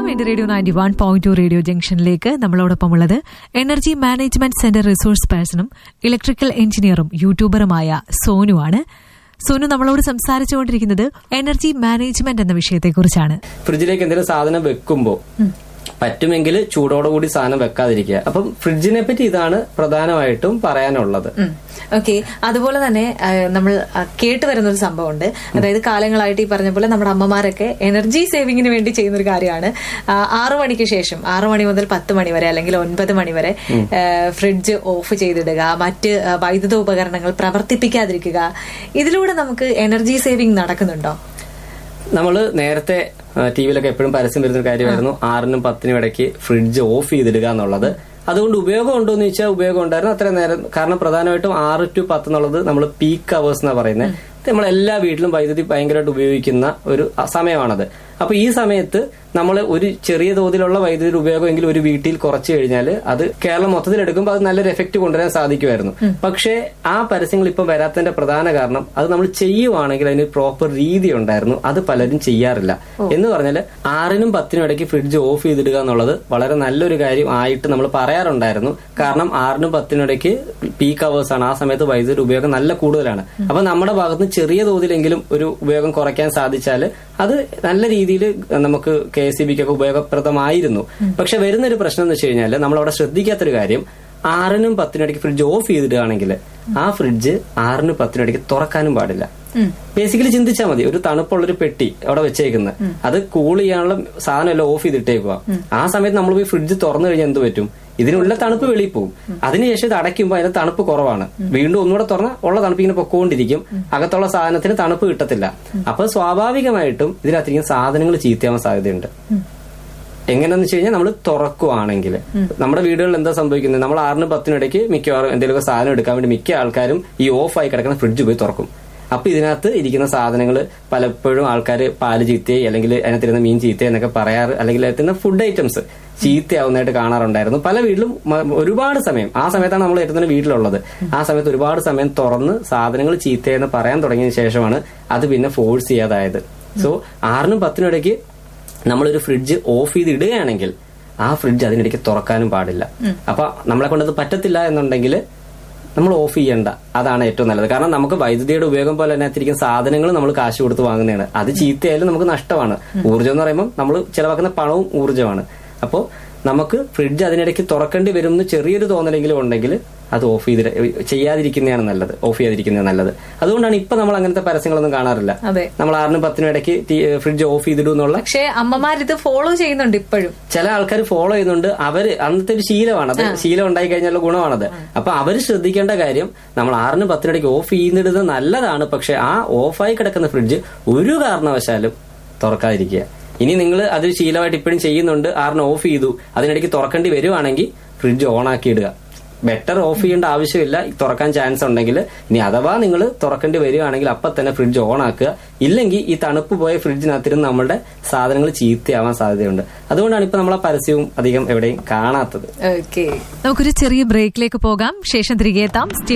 എന്റെ radio ninety one point two radio ജംഗ്ഷനിലേക്ക് നമ്മളോടൊപ്പം ഉള്ളത് എനർജി മാനേജ്മെന്റ് സെന്റർ റിസോഴ്സ് പേഴ്സണും ഇലക്ട്രിക്കൽ എഞ്ചിനീയറും യൂട്യൂബറുമായ സോനുവാണ് സോനു നമ്മളോട് സംസാരിച്ചുകൊണ്ടിരിക്കുന്നത് എനർജി മാനേജ്മെന്റ് എന്ന വിഷയത്തെക്കുറിച്ചാണ് ഫ്രിഡ്ജിലേക്ക് എന്തെങ്കിലും സാധനം വെക്കുമ്പോൾ പറ്റുമെങ്കിൽ ചൂടോടുകൂടി സാധനം വെക്കാതിരിക്കുക അപ്പം ഫ്രിഡ്ജിനെ പറ്റി ഇതാണ് പ്രധാനമായിട്ടും പറയാനുള്ളത് ഓക്കെ അതുപോലെ തന്നെ ആ, നമ്മൾ ആ, കേട്ട് വരുന്ന ഒരു സംഭവമുണ്ട് അതായത് കാലങ്ങളായിട്ട് ഈ പറഞ്ഞ പോലെ നമ്മുടെ അമ്മമാരൊക്കെ എനർജി സേവിങ്ങിന് വേണ്ടി ചെയ്യുന്ന ഒരു കാര്യമാണ് ആ, ആറു മണിക്ക് ശേഷം ആറു മണി മുതൽ പത്ത് മണി വരെ അല്ലെങ്കിൽ ഒൻപത് മണി വരെ ആ, ഫ്രിഡ്ജ് ഓഫ് ചെയ്തിടുക മറ്റ് ആ, വൈദ്യുത ഉപകരണങ്ങൾ പ്രവർത്തിപ്പിക്കാതിരിക്കുക ഇതിലൂടെ നമുക്ക് എനർജി സേവിങ് നടക്കുന്നുണ്ടോ നമ്മൾ നേരത്തെ ടി വിയിലൊക്കെ എപ്പോഴും പരസ്യം വരുന്ന ഒരു കാര്യമായിരുന്നു ആറിനും പത്തിനും ഇടയ്ക്ക് ഫ്രിഡ്ജ് ഓഫ് ചെയ്തിടുക എന്നുള്ളത് അതുകൊണ്ട് ഉപയോഗം ഉണ്ടോ എന്ന് ചോദിച്ചാൽ ഉപയോഗം ഉണ്ടായിരുന്നു അത്രയും നേരം കാരണം പ്രധാനമായിട്ടും ആറ് ടു പത്ത് എന്നുള്ളത് നമ്മൾ പീക്ക് അവേഴ്സ് എന്നാ പറയുന്നത് നമ്മൾ എല്ലാ വീട്ടിലും വൈദ്യുതി ഭയങ്കരമായിട്ട് ഉപയോഗിക്കുന്ന ഒരു അ- സമയമാണത് അപ്പൊ ഈ സമയത്ത് നമ്മൾ ഒരു ചെറിയ തോതിലുള്ള വൈദ്യുതി ഉപയോഗമെങ്കിലും ഒരു വീട്ടിൽ കുറച്ച് കഴിഞ്ഞാൽ അത് കേരളം മൊത്തത്തിൽ എടുക്കുമ്പോൾ അത് നല്ലൊരു എഫക്റ്റ് കൊണ്ടുവരാൻ സാധിക്കുമായിരുന്നു പക്ഷേ ആ പരസ്യങ്ങൾ ഇപ്പം വരാത്തതിന്റെ പ്രധാന കാരണം അത് നമ്മൾ ചെയ്യുവാണെങ്കിൽ അതിന് പ്രോപ്പർ രീതി ഉണ്ടായിരുന്നു അത് പലരും ചെയ്യാറില്ല എന്ന് പറഞ്ഞാൽ ആറിനും പത്തിനും ഇടയ്ക്ക് ഫ്രിഡ്ജ് ഓഫ് ചെയ്തിടുക എന്നുള്ളത് വളരെ നല്ലൊരു കാര്യം ആയിട്ട് നമ്മൾ പറയാറുണ്ടായിരുന്നു കാരണം ആറിനും പത്തിനും ഇടയ്ക്ക് പീക്ക് അവേഴ്സ് ആണ് ആ സമയത്ത് വൈദ്യുതി ഉപയോഗം നല്ല കൂടുതലാണ് അപ്പൊ നമ്മുടെ ഭാഗത്ത് നിന്ന് ചെറിയ തോതിലെങ്കിലും ഒരു ഉപയോഗം കുറയ്ക്കാൻ സാധിച്ചാൽ അത് നല്ല രീതിയിൽ നമുക്ക് കെ എസ് സി ബിക്കൊക്കെ ഉപയോഗപ്രദമായിരുന്നു പക്ഷെ വരുന്നൊരു പ്രശ്നം എന്ന് വെച്ച് കഴിഞ്ഞാൽ നമ്മൾ അവിടെ ശ്രദ്ധിക്കാത്തൊരു കാര്യം ആറിനും പത്തിനും ഇടയ്ക്ക് ഫ്രിഡ്ജ് ഓഫ് ചെയ്തിടുകയാണെങ്കിൽ ആ ഫ്രിഡ്ജ് ആറിനും പത്തിനും ഇടയ്ക്ക് തുറക്കാനും പാടില്ല ബേസിക്കലി ചിന്തിച്ചാൽ മതി ഒരു തണുപ്പുള്ളൊരു പെട്ടി അവിടെ വെച്ചേക്കുന്നത് അത് കൂൾ ചെയ്യാനുള്ള സാധനം എല്ലാം ഓഫ് ചെയ്തിട്ടേക്കുക ആ സമയത്ത് നമ്മൾ പോയി ഫ്രിഡ്ജ് തുറന്നു കഴിഞ്ഞാൽ എന്ത് പറ്റും ഇതിനുള്ള തണുപ്പ് വെളിയിൽ പോകും അതിനുശേഷം ഇത് അടയ്ക്കുമ്പോൾ അതിന് തണുപ്പ് കുറവാണ് വീണ്ടും ഒന്നുകൂടെ തുറന്നാൽ ഉള്ള തണുപ്പ് ഇങ്ങനെ പൊക്കോണ്ടിരിക്കും അകത്തുള്ള സാധനത്തിന് തണുപ്പ് കിട്ടത്തില്ല അപ്പൊ സ്വാഭാവികമായിട്ടും ഇതിനകത്തിരിക്കുന്ന സാധനങ്ങൾ ചീത്തയാവാൻ സാധ്യതയുണ്ട് എങ്ങനെയാന്ന് വെച്ച് കഴിഞ്ഞാൽ നമ്മൾ തുറക്കുവാണെങ്കിൽ നമ്മുടെ വീടുകളിൽ എന്താ സംഭവിക്കുന്നത് നമ്മൾ ആറിന് പത്തിനും ഇടയ്ക്ക് മിക്കവാറും എന്തെങ്കിലുമൊക്കെ സാധനം എടുക്കാൻ വേണ്ടി മിക്ക ആൾക്കാരും ഈ ഓഫ് ആയി കിടക്കുന്ന ഫ്രിഡ്ജ് പോയി തുറക്കും അപ്പൊ ഇതിനകത്ത് ഇരിക്കുന്ന സാധനങ്ങൾ പലപ്പോഴും ആൾക്കാർ പാല് ചീത്തയായി അല്ലെങ്കിൽ അതിനകത്തിരുന്ന മീൻ ചീത്തയായി എന്നൊക്കെ പറയാറ് അല്ലെങ്കിൽ അതിനകത്തുന്ന ഫുഡ് ഐറ്റംസ് ചീത്തയാവുന്നതായിട്ട് കാണാറുണ്ടായിരുന്നു പല വീട്ടിലും മ- ഒരുപാട് സമയം ആ സമയത്താണ് നമ്മൾ ഏറ്റവും വീട്ടിലുള്ളത് ആ സമയത്ത് ഒരുപാട് സമയം തുറന്ന് സാധനങ്ങൾ ചീത്തയെന്ന് പറയാൻ തുടങ്ങിയ ശേഷമാണ് അത് പിന്നെ ഫോഴ്സ് ചെയ്യാതായത് സോ ആറിനും പത്തിനും ഇടയ്ക്ക് നമ്മളൊരു ഫ്രിഡ്ജ് ഓഫ് ചെയ്ത് ഇടുകയാണെങ്കിൽ ആ ഫ്രിഡ്ജ് അതിനിടയ്ക്ക് തുറക്കാനും പാടില്ല അപ്പൊ നമ്മളെ കൊണ്ടത് പറ്റത്തില്ല എന്നുണ്ടെങ്കിൽ നമ്മൾ ഓഫ് ചെയ്യണ്ട അതാണ് ഏറ്റവും നല്ലത് കാരണം നമുക്ക് വൈദ്യുതിയുടെ ഉപയോഗം പോലെ തന്നെ അതിരിക്കുന്ന സാധനങ്ങൾ നമ്മൾ കാശ് കൊടുത്ത് വാങ്ങുന്നതാണ് അത് ചീത്തയായാലും നമുക്ക് നഷ്ടമാണ് ഊർജ്ജം എന്ന് പറയുമ്പോൾ നമ്മൾ ചിലവാക്കുന്ന പണവും ഊർജ്ജമാണ് അപ്പോൾ നമുക്ക് ഫ്രിഡ്ജ് അതിനിടയ്ക്ക് തുറക്കേണ്ടി വരും എന്ന് ചെറിയൊരു തോന്നലെങ്കിലും ഉണ്ടെങ്കിൽ അത് ഓഫ് ചെയ്ത് ചെയ്യാതിരിക്കുന്നതാണ് നല്ലത് ഓഫ് ചെയ്യാതിരിക്കുന്നതാണ് നല്ലത് അതുകൊണ്ടാണ് ഇപ്പൊ നമ്മൾ അങ്ങനത്തെ പരസ്യങ്ങളൊന്നും കാണാറില്ല അതെ നമ്മൾ ആറിനും പത്തിനും ഇടയ്ക്ക് ഫ്രിഡ്ജ് ഓഫ് ചെയ്തിടും എന്നുള്ള പക്ഷെ അമ്മമാർ ഇത് ഫോളോ ചെയ്യുന്നുണ്ട് ഇപ്പോഴും ചില ആൾക്കാർ ഫോളോ ചെയ്യുന്നുണ്ട് അവര് അന്നത്തെ ഒരു ശീലമാണ് അത് ശീലം ഉണ്ടായി കഴിഞ്ഞാലുള്ള ഗുണമാണത് അപ്പൊ അവര് ശ്രദ്ധിക്കേണ്ട കാര്യം നമ്മൾ ആറിന് പത്തിനിടയ്ക്ക് ഓഫ് ചെയ്യുന്നിടുന്നത് നല്ലതാണ് പക്ഷെ ആ ഓഫായി കിടക്കുന്ന ഫ്രിഡ്ജ് ഒരു കാരണവശാലും തുറക്കാതിരിക്കുക ഇനി നിങ്ങൾ അത് ശീലമായിട്ട് ഇപ്പോഴും ചെയ്യുന്നുണ്ട് ആറിന് ഓഫ് ചെയ്തു അതിനിടയ്ക്ക് തുറക്കേണ്ടി വരുവാണെങ്കിൽ ഫ്രിഡ്ജ് ഓൺ ആക്കി ഇടുക ബെറ്റർ ഓഫ് ചെയ്യേണ്ട ആവശ്യമില്ല തുറക്കാൻ ചാൻസ് ഉണ്ടെങ്കിൽ ഇനി അഥവാ നിങ്ങൾ തുറക്കേണ്ടി വരികയാണെങ്കിൽ അപ്പം തന്നെ ഫ്രിഡ്ജ് ഓൺ ആക്കുക ഇല്ലെങ്കിൽ ഈ തണുപ്പ് പോയ ഫ്രിഡ്ജിനകത്തിരുന്ന് നമ്മുടെ സാധനങ്ങൾ ചീത്തയാവാൻ സാധ്യതയുണ്ട് അതുകൊണ്ടാണ് ഇപ്പൊ നമ്മളെ പരസ്യവും അധികം എവിടെയും കാണാത്തത് ഓക്കെ നമുക്കൊരു ചെറിയ ബ്രേക്കിലേക്ക് പോകാം ശേഷം തിരികെ എത്താം സ്റ്റേ